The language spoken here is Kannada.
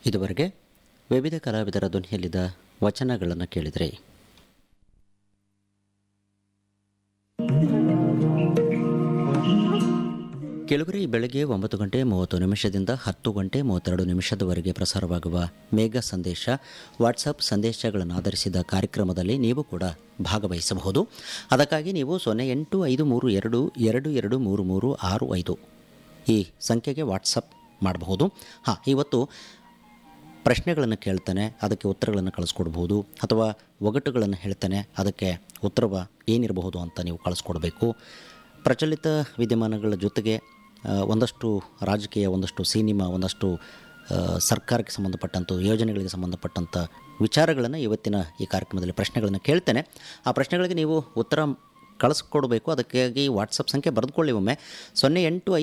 ಇದುವರೆಗೆ ವಿವಿಧ ಕಲಾವಿದರ ಧ್ವನಿಯಲ್ಲಿದ್ದ ವಚನಗಳನ್ನು ಕೇಳಿದರೆ ಕೆಲವರೆ ಈ ಬೆಳಗ್ಗೆ ಒಂಬತ್ತು ಗಂಟೆ ಮೂವತ್ತು ನಿಮಿಷದಿಂದ ಹತ್ತು ಗಂಟೆ ಮೂವತ್ತೆರಡು ನಿಮಿಷದವರೆಗೆ ಪ್ರಸಾರವಾಗುವ ಮೇಘ ಸಂದೇಶ ವಾಟ್ಸಪ್ ಸಂದೇಶಗಳನ್ನು ಆಧರಿಸಿದ ಕಾರ್ಯಕ್ರಮದಲ್ಲಿ ನೀವು ಕೂಡ ಭಾಗವಹಿಸಬಹುದು ಅದಕ್ಕಾಗಿ ನೀವು ಸೊನ್ನೆ ಎಂಟು ಐದು ಮೂರು ಎರಡು ಎರಡು ಎರಡು ಮೂರು ಮೂರು ಆರು ಐದು ಈ ಸಂಖ್ಯೆಗೆ ವಾಟ್ಸಪ್ ಮಾಡಬಹುದು ಹಾಂ ಇವತ್ತು ಪ್ರಶ್ನೆಗಳನ್ನು ಕೇಳ್ತಾನೆ ಅದಕ್ಕೆ ಉತ್ತರಗಳನ್ನು ಕಳಿಸ್ಕೊಡ್ಬೋದು ಅಥವಾ ಒಗಟುಗಳನ್ನು ಹೇಳ್ತಾನೆ ಅದಕ್ಕೆ ಉತ್ತರವ ಏನಿರಬಹುದು ಅಂತ ನೀವು ಕಳಿಸ್ಕೊಡ್ಬೇಕು ಪ್ರಚಲಿತ ವಿದ್ಯಮಾನಗಳ ಜೊತೆಗೆ ಆ, ಒಂದಷ್ಟು ರಾಜಕೀಯ ಒಂದಷ್ಟು ಸಿನಿಮಾ ಒಂದಷ್ಟು ಆ, ಸರ್ಕಾರಕ್ಕೆ ಸಂಬಂಧಪಟ್ಟಂಥ ಯೋಜನೆಗಳಿಗೆ ಸಂಬಂಧಪಟ್ಟಂಥ ವಿಚಾರಗಳನ್ನು ಇವತ್ತಿನ ಈ ಕಾರ್ಯಕ್ರಮದಲ್ಲಿ ಪ್ರಶ್ನೆಗಳನ್ನು ಕೇಳ್ತೇನೆ ಆ ಪ್ರಶ್ನೆಗಳಿಗೆ ನೀವು ಉತ್ತರ ಕಳಿಸ್ಕೊಡ್ಬೇಕು ಅದಕ್ಕಾಗಿ ವಾಟ್ಸಪ್ ಸಂಖ್ಯೆ ಬರೆದುಕೊಳ್ಳಿ ಒಮ್ಮೆ ಸೊನ್ನೆ ಎಂಟು